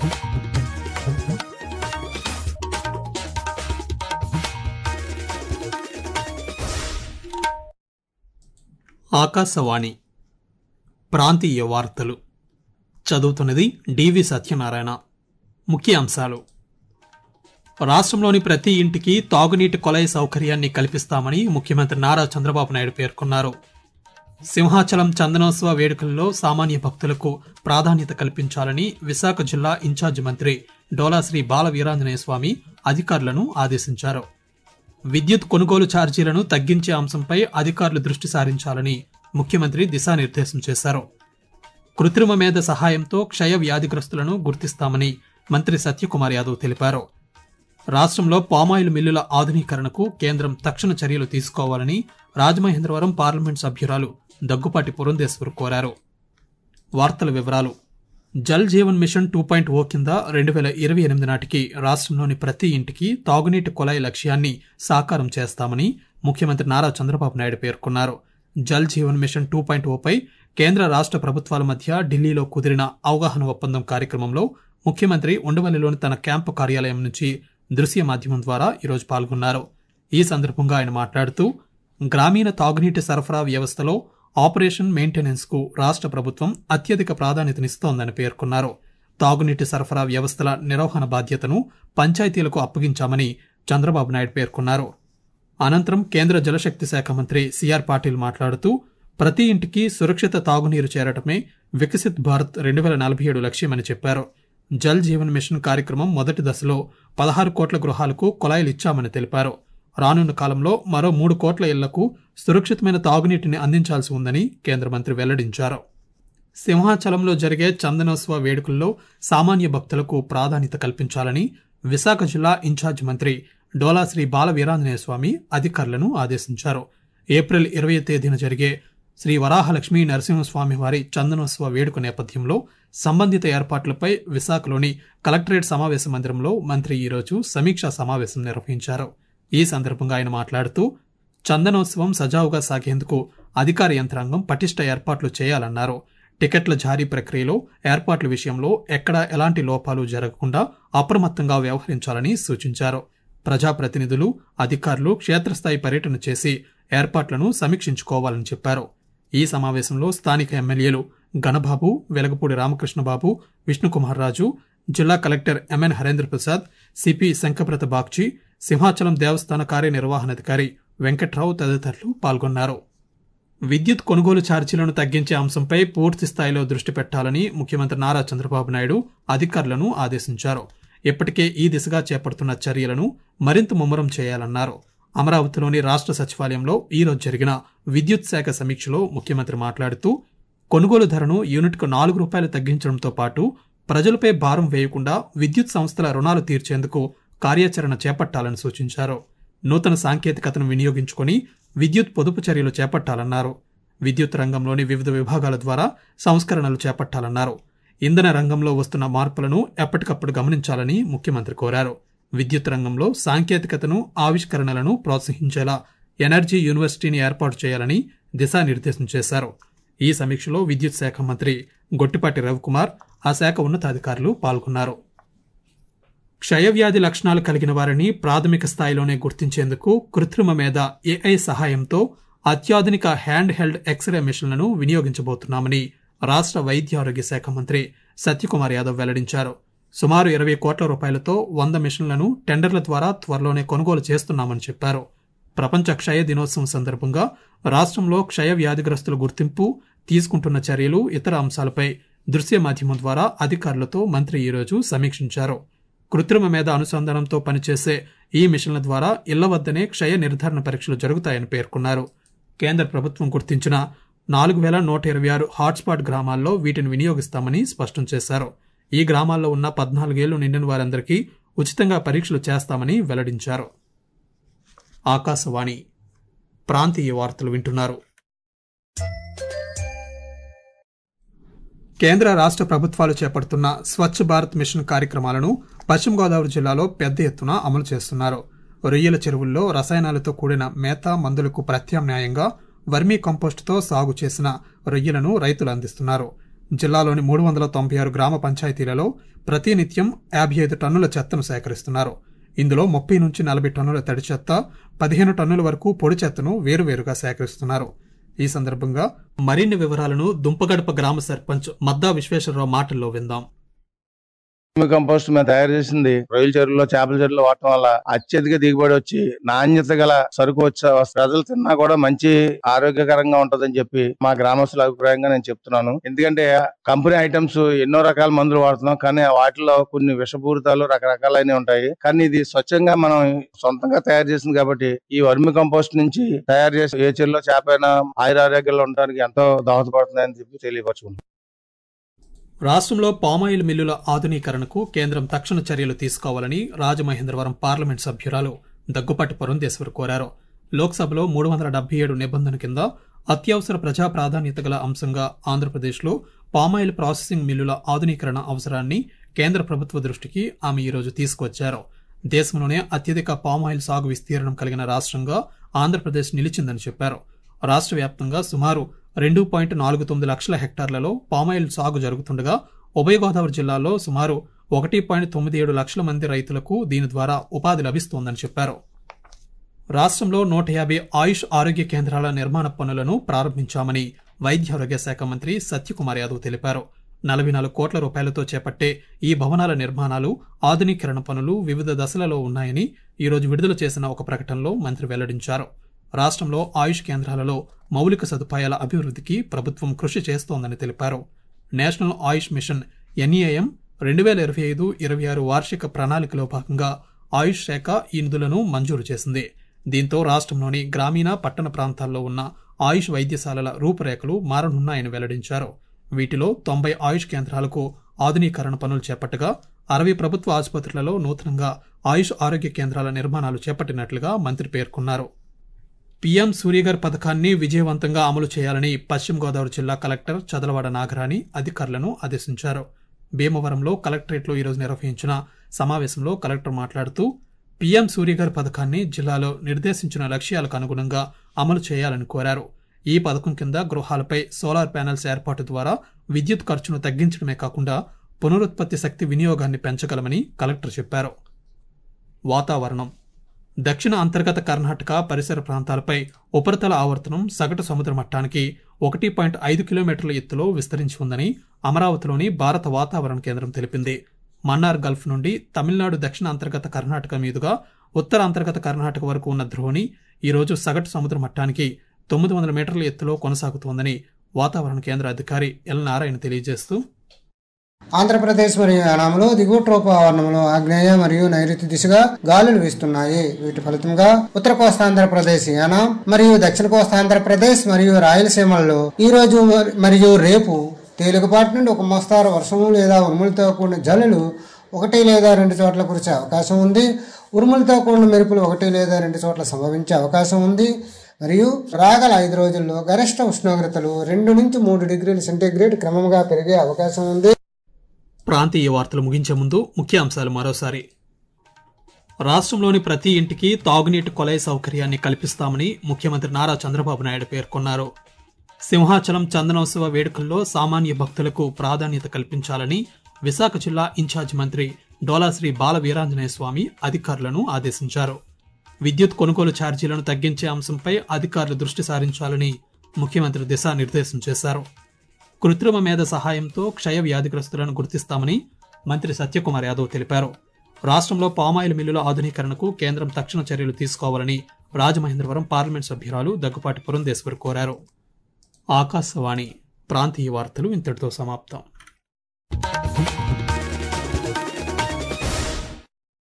ఆకాశవాణి ప్రాంతీయ వార్తలు చదువుతున్నది డివి సత్యనారాయణ ముఖ్య అంశాలు రాష్ట్రంలోని ప్రతి ఇంటికి తాగునీటి కొలాయి సౌకర్యాన్ని కల్పిస్తామని ముఖ్యమంత్రి నారా చంద్రబాబు నాయుడు పేర్కొన్నారు సింహాచలం చందనోత్సవ వేడుకల్లో సామాన్య భక్తులకు ప్రాధాన్యత కల్పించాలని విశాఖ జిల్లా ఇన్ఛార్జి మంత్రి డోలాశ్రీ బాల వీరాంజనేయ స్వామి అధికారులను ఆదేశించారు విద్యుత్ కొనుగోలు ఛార్జీలను తగ్గించే అంశంపై అధికారులు దృష్టి సారించాలని ముఖ్యమంత్రి దిశానిర్దేశం చేశారు కృత్రిమ మేధ సహాయంతో క్షయ వ్యాధిగ్రస్తులను గుర్తిస్తామని మంత్రి సత్యకుమార్ యాదవ్ తెలిపారు రాష్ట్రంలో పామాయిల్ మిల్లుల ఆధునీకరణకు కేంద్రం తక్షణ చర్యలు తీసుకోవాలని రాజమహేంద్రవరం పార్లమెంట్ సభ్యురాలు దగ్గుపాటి పురంధేశ్వర్ కోరారు వార్తల వివరాలు Jal Jeevan mission two point O కింద రెండు వేల ఇరవై ఎనిమిది నాటికి రాష్ట్రంలోని ప్రతి ఇంటికి తాగునీటి కుళాయి లక్ష్యాన్ని సాకారం చేస్తామని ముఖ్యమంత్రి నారా చంద్రబాబు నాయుడు పేర్కొన్నారు Jal Jeevan mission two point ఓపై కేంద్ర రాష్ట్ర ప్రభుత్వాల మధ్య ఢిల్లీలో కుదిరిన అవగాహన ఒప్పందం కార్యక్రమంలో ముఖ్యమంత్రి ఉండవల్లిలోని తన క్యాంపు కార్యాలయం నుంచి దృశ్య మాధ్యమం ద్వారా ఈరోజు పాల్గొన్నారు ఈ సందర్భంగా ఆయన మాట్లాడుతూ గ్రామీణ తాగునీటి సరఫరా వ్యవస్థలో ఆపరేషన్ మెయింటెనెన్స్ కు రాష్ట్ర ప్రభుత్వం అత్యధిక ప్రాధాన్యతనిస్తోందని పేర్కొన్నారు తాగునీటి సరఫరా వ్యవస్థల నిర్వహణ బాధ్యతను పంచాయతీలకు అప్పగించామని చంద్రబాబు నాయుడు పేర్కొన్నారు అనంతరం కేంద్ర జలశక్తి శాఖ మంత్రి సిఆర్ పాటిల్ మాట్లాడుతూ ప్రతి ఇంటికి సురక్షిత తాగునీరు చేరటమే వికసిత్ భారత్ రెండు వేల నలభై ఏడు లక్ష్యమని చెప్పారు జల్ జీవన్ మిషన్ కార్యక్రమం మొదటి దశలో పదహారు కోట్ల గృహాలకు కుళాయిలు ఇచ్చామని తెలిపారు రానున్న కాలంలో మరో మూడు కోట్ల ఇళ్లకు సురక్షితమైన తాగునీటిని అందించాల్సి ఉందని కేంద్ర మంత్రి వెల్లడించారు సింహాచలంలో జరిగే చందనోత్సవ వేడుకల్లో సామాన్య భక్తులకు ప్రాధాన్యత కల్పించాలని విశాఖ జిల్లా ఇన్ఛార్జ్ మంత్రి డోలా శ్రీ బాల వీరాంజనేయ స్వామి అధికారులను ఆదేశించారు ఏప్రిల్ ఇరవై తేదీన జరిగే శ్రీ వరాహలక్ష్మీ నరసింహస్వామి వారి చందనోత్సవ వేడుక నేపథ్యంలో సంబంధిత ఏర్పాట్లపై విశాఖలోని కలెక్టరేట్ సమావేశ మందిరంలో మంత్రి ఈరోజు సమీక్షా సమావేశం నిర్వహించారు ఈ సందర్భంగా ఆయన మాట్లాడుతూ చందనోత్సవం సజావుగా సాగేందుకు అధికార యంత్రాంగం పటిష్ట ఏర్పాట్లు చేయాలన్నారు టికెట్ల జారీ ప్రక్రియలో ఏర్పాట్ల విషయంలో ఎక్కడా ఎలాంటి లోపాలు జరగకుండా అప్రమత్తంగా వ్యవహరించాలని సూచించారు ప్రజాప్రతినిధులు అధికారులు క్షేత్రస్థాయి పర్యటన చేసి ఏర్పాట్లను సమీక్షించుకోవాలని చెప్పారు ఈ సమావేశంలో స్థానిక ఎమ్మెల్యేలు గణబాబు వెలగపూడి రామకృష్ణబాబు విష్ణుకుమార్ రాజు జిల్లా collector M N Harendra Prasad CP Shankhabrata Bagchi Simhachalam దేవస్థాన కార్యనిర్వహణాధికారి వెంకట్రావు తదితరులు పాల్గొన్నారు విద్యుత్ కొనుగోలు ఛార్జీలను తగ్గించే అంశంపై పూర్తి స్థాయిలో దృష్టి పెట్టాలని ముఖ్యమంత్రి నారా చంద్రబాబు నాయుడు అధికారులను ఆదేశించారు ఇప్పటికే ఈ దిశగా చేపడుతున్న చర్యలను మరింత ముమ్మరం చేయాలన్నారు అమరావతిలోని రాష్ట్ర సచివాలయంలో ఈరోజు జరిగిన విద్యుత్ శాఖ సమీక్షలో ముఖ్యమంత్రి మాట్లాడుతూ కొనుగోలు ధరను యూనిట్కు నాలుగు రూపాయలు తగ్గించడంతో పాటు ప్రజలపై భారం వేయకుండా విద్యుత్ సంస్థల రుణాలు తీర్చేందుకు కార్యాచరణ చేపట్టాలని సూచించారు నూతన సాంకేతికతను వినియోగించుకొని విద్యుత్ పొదుపు చర్యలు చేపట్టాలన్నారు విద్యుత్ రంగంలోని వివిధ విభాగాల ద్వారా సంస్కరణలు చేపట్టాలన్నారు ఇంధన రంగంలో వస్తున్న మార్పులను ఎప్పటికప్పుడు గమనించాలని ముఖ్యమంత్రి కోరారు విద్యుత్ రంగంలో సాంకేతికతను ఆవిష్కరణలను ప్రోత్సహించేలా ఎనర్జీ యూనివర్సిటీని ఏర్పాటు చేయాలని దిశానిర్దేశం చేశారు ఈ సమీక్షలో విద్యుత్ శాఖ మంత్రి గొట్టిపాటి రవికుమార్ ఆ శాఖ ఉన్నతాధికారులు పాల్గొన్నారు క్షయవ్యాధి లక్షణాలు కలిగిన వారిని ప్రాథమిక స్థాయిలోనే గుర్తించేందుకు కృత్రిమ మీద ఏఐ సహాయంతో అత్యాధునిక హ్యాండ్ హెల్డ్ ఎక్స్రే మిషన్లను వినియోగించబోతున్నామని రాష్ట్ర వైద్య ఆరోగ్య శాఖ మంత్రి సత్యకుమార్ యాదవ్ వెల్లడించారు సుమారు ఇరవై కోట్ల రూపాయలతో వంద మిషన్లను టెండర్ల ద్వారా త్వరలోనే కొనుగోలు చేస్తున్నామని చెప్పారు ప్రపంచ క్షయ దినోత్సవం సందర్భంగా రాష్ట్రంలో క్షయ వ్యాధిగ్రస్తుల గుర్తింపు తీసుకుంటున్న చర్యలు ఇతర అంశాలపై దృశ్య మాధ్యమం ద్వారా అధికారులతో మంత్రి ఈరోజు సమీక్షించారు కృత్రిమ మీద అనుసంధానంతో పనిచేసే ఈ మిషన్ల ద్వారా ఇళ్ల వద్దనే క్షయ నిర్ధారణ పరీక్షలు జరుగుతాయని పేర్కొన్నారు కేంద్ర ప్రభుత్వం గుర్తించిన నాలుగు వేల నూట ఇరవై ఆరు హాట్స్పాట్ గ్రామాల్లో వీటిని వినియోగిస్తామని స్పష్టం చేశారు ఈ గ్రామాల్లో ఉన్న పద్నాలుగేళ్లు నిండిన వారందరికీ ఉచితంగా పరీక్షలు చేస్తామని వెల్లడించారు ఆకాశవాణి ప్రాంతీయ వార్తలు వింటున్నారు కేంద్ర రాష్ట్ర ప్రభుత్వాలు చేపడుతున్న స్వచ్ఛ భారత్ మిషన్ కార్యక్రమాలను పశ్చిమ గోదావరి జిల్లాలో పెద్ద ఎత్తున అమలు చేస్తున్నారు రొయ్యల చెరువుల్లో రసాయనాలతో కూడిన మేత మందులకు ప్రత్యామ్నాయంగా వర్మీ కంపోస్టుతో సాగు చేసిన రొయ్యలను రైతులు అందిస్తున్నారు జిల్లాలోని మూడు వందల తొంభై ఆరు గ్రామ పంచాయతీలలో ప్రతినిత్యం యాభై ఐదు టన్నుల చెత్తను సేకరిస్తున్నారు ఇందులో ముప్పై నుంచి నలభై టన్నుల తడి చెత్త పదిహేను టన్నుల వరకు పొడి చెత్తను వేరువేరుగా సేకరిస్తున్నారు ఈ సందర్భంగా మరిన్ని వివరాలను దుంపగడప గ్రామ సర్పంచ్ మద్దా విశ్వేశ్వరరావు మాటల్లో విందాం వర్మి కంపోస్ట్ మేము తయారు చేసింది రొయ్యల చెరువులో చేపల చెరువులో వాడటం వల్ల అత్యధిక దిగుబడి వచ్చి నాణ్యత గల సరుకు వచ్చే ప్రజలు తిన్నా కూడా మంచి ఆరోగ్యకరంగా ఉంటదని చెప్పి మా గ్రామస్తుల అభిప్రాయంగా నేను చెప్తున్నాను ఎందుకంటే కంపెనీ ఐటమ్స్ ఎన్నో రకాల మందులు వాడుతున్నాం కానీ వాటిలో కొన్ని విషపూరితాలు రకరకాలైనవి ఉంటాయి కానీ ఇది స్వచ్ఛంగా మనం సొంతంగా తయారు చేసింది కాబట్టి ఈ వర్మి కంపోస్ట్ నుంచి తయారు చేసి ఏ చెరువులో చేపైనా ఆయురారోగ్యాలు ఉండడానికి ఎంతో దోహదపడుతుందని చెప్పి తెలియపరచుకుంటున్నాం రాష్ట్రంలో పామాయిల్ మిల్లుల ఆధునీకరణకు కేంద్రం తక్షణ చర్యలు తీసుకోవాలని రాజమహేంద్రవరం పార్లమెంట్ సభ్యురాలు దగ్గుపాటి పురంధేశ్వర్ కోరారు లోక్సభలో మూడు వందల డెబ్బై ఏడు నిబంధన కింద అత్యవసర ప్రజా ప్రాధాన్యత గల అంశంగా ఆంధ్రప్రదేశ్లో పామాయిల్ ప్రాసెసింగ్ మిల్లుల ఆధునీకరణ అవసరాన్ని కేంద్ర ప్రభుత్వ దృష్టికి ఆమె ఈరోజు తీసుకొచ్చారు దేశంలోనే అత్యధిక పామాయిల్ సాగు విస్తీర్ణం కలిగిన రాష్ట్రంగా ఆంధ్రప్రదేశ్ నిలిచిందని చెప్పారు రాష్ట్ర వ్యాప్తంగా సుమారు రెండు పాయింట్ నాలుగు తొమ్మిది లక్షల హెక్టార్లలో పామాయిల్ సాగు జరుగుతుండగా ఉభయ గోదావరి జిల్లాలో సుమారు ఒకటి పాయింట్ తొమ్మిది ఏడు లక్షల మంది రైతులకు దీని ద్వారా ఉపాధి లభిస్తోందని చెప్పారు రాష్ట్రంలో నూట యాభై ఆయుష్ ఆరోగ్య కేంద్రాల నిర్మాణ పనులను ప్రారంభించామని వైద్య ఆరోగ్య శాఖ మంత్రి సత్యకుమార్ యాదవ్ తెలిపారు నలభై నాలుగు కోట్ల రూపాయలతో చేపట్టే ఈ భవనాల నిర్మాణాలు ఆధునీకరణ పనులు వివిధ దశలలో ఉన్నాయని ఈరోజు విడుదల చేసిన ఒక ప్రకటనలో మంత్రి వెల్లడించారు రాష్ట్రంలో ఆయుష్ కేంద్రాలలో మౌలిక సదుపాయాల అభివృద్ధికి ప్రభుత్వం కృషి చేస్తోందని తెలిపారు నేషనల్ ఆయుష్ మిషన్ ఎన్ఈఏఎం రెండు వేల ఇరవై ఐదు ఇరవై ఆరు వార్షిక ప్రణాళికలో భాగంగా ఆయుష్ శాఖ ఈ నిధులను మంజూరు చేసింది దీంతో రాష్ట్రంలోని గ్రామీణ పట్టణ ప్రాంతాల్లో ఉన్న ఆయుష్ వైద్యశాలల రూపురేఖలు మారనున్నాయని వెల్లడించారు వీటిలో తొంభై ఆయుష్ కేంద్రాలకు ఆధునీకరణ పనులు చేపట్టగా అరవై ప్రభుత్వ ఆసుపత్రులలో నూతనంగా ఆయుష్ ఆరోగ్య కేంద్రాల నిర్మాణాలు చేపట్టినట్లుగా మంత్రి పేర్కొన్నారు పీఎం సూర్యగర్ పథకాన్ని విజయవంతంగా అమలు చేయాలని పశ్చిమ గోదావరి జిల్లా కలెక్టర్ చదలవాడ నాగరాణి అధికారులను ఆదేశించారు భీమవరంలో కలెక్టరేట్లో ఈరోజు నిర్వహించిన సమావేశంలో కలెక్టర్ మాట్లాడుతూ పీఎం సూర్యగర్ పథకాన్ని జిల్లాలో నిర్దేశించిన లక్ష్యాలకు అనుగుణంగా అమలు చేయాలని కోరారు ఈ పథకం కింద గృహాలపై సోలార్ ప్యానెల్స్ ఏర్పాటు ద్వారా విద్యుత్ ఖర్చును తగ్గించడమే కాకుండా పునరుత్పత్తి శక్తి వినియోగాన్ని పెంచగలమని కలెక్టర్ చెప్పారు వాతావరణం దక్షిణ అంతర్గత కర్ణాటక పరిసర ప్రాంతాలపై ఉపరితల ఆవర్తనం సగటు సముద్ర మట్టానికి ఒకటి పాయింట్ ఐదు కిలోమీటర్ల ఎత్తులో విస్తరించి ఉందని అమరావతిలోని భారత వాతావరణ కేంద్రం తెలిపింది మన్నార్ గల్ఫ్ నుండి తమిళనాడు దక్షిణ అంతర్గత కర్ణాటక మీదుగా ఉత్తర అంతర్గత కర్ణాటక వరకు ఉన్న ద్రోణి ఈరోజు సగటు సముద్ర మట్టానికి తొమ్మిది వందల మీటర్ల ఎత్తులో కొనసాగుతోందని వాతావరణ కేంద్ర అధికారి ఎల్ నారాయణ తెలియజేస్తూ ఆంధ్రప్రదేశ్ మరియు యానాంలో దిగువ ట్రోపావరణంలో ఆగ్నేయ మరియు నైరుతి దిశగా గాలులు వీస్తున్నాయి వీటి ఫలితంగా ఉత్తర కోస్తాంధ్రప్రదేశ్ యానాం మరియు దక్షిణ కోస్తాంధ్రప్రదేశ్ మరియు రాయలసీమల్లో ఈ రోజు మరియు రేపు తేలికపాటి నుండి ఒక మోస్తారు వర్షము లేదా ఉరుములతో కూడిన జల్లులు ఒకటి లేదా రెండు చోట్ల కురిసే అవకాశం ఉంది ఉరుములతో కూడిన మెరుపులు ఒకటి లేదా రెండు చోట్ల సంభవించే అవకాశం ఉంది మరియు రాగల ఐదు రోజుల్లో గరిష్ట ఉష్ణోగ్రతలు రెండు నుంచి మూడు డిగ్రీల సెంటీగ్రేడ్ క్రమంగా పెరిగే అవకాశం ఉంది ప్రాంతీయ వార్తలు ముగించే ముందు ముఖ్యాంశాలు మరోసారి రాష్ట్రంలోని ప్రతి ఇంటికి తాగునీటి కొలాయి సౌకర్యాన్ని కల్పిస్తామని ముఖ్యమంత్రి నారా చంద్రబాబు నాయుడు పేర్కొన్నారు సింహాచలం చందనోత్సవ వేడుకల్లో సామాన్య భక్తులకు ప్రాధాన్యత కల్పించాలని విశాఖ జిల్లా ఇన్ఛార్జ్ మంత్రి డోలాశ్రీ బాల వీరాంజనేయ స్వామి అధికారులను ఆదేశించారు విద్యుత్ కొనుగోలు ఛార్జీలను తగ్గించే అంశంపై అధికారులు దృష్టి సారించాలని ముఖ్యమంత్రి దిశానిర్దేశం చేశారు కృత్రిమ మేధ సహాయంతో క్షయ వ్యాధిగ్రస్తులను గుర్తిస్తామని మంత్రి సత్యకుమార్ యాదవ్ తెలిపారు రాష్ట్రంలో పామాయిల్ మిల్లుల ఆధునీకరణకు కేంద్రం తక్షణ చర్యలు తీసుకోవాలని రాజమహేంద్రవరం పార్లమెంట్ సభ్యురాలు దగ్గుపాటి పురంధేశ్వర్ కోరారు ఆకాశవాణి ప్రాంతీయ వార్తలు ఇంతటితో సమాప్తం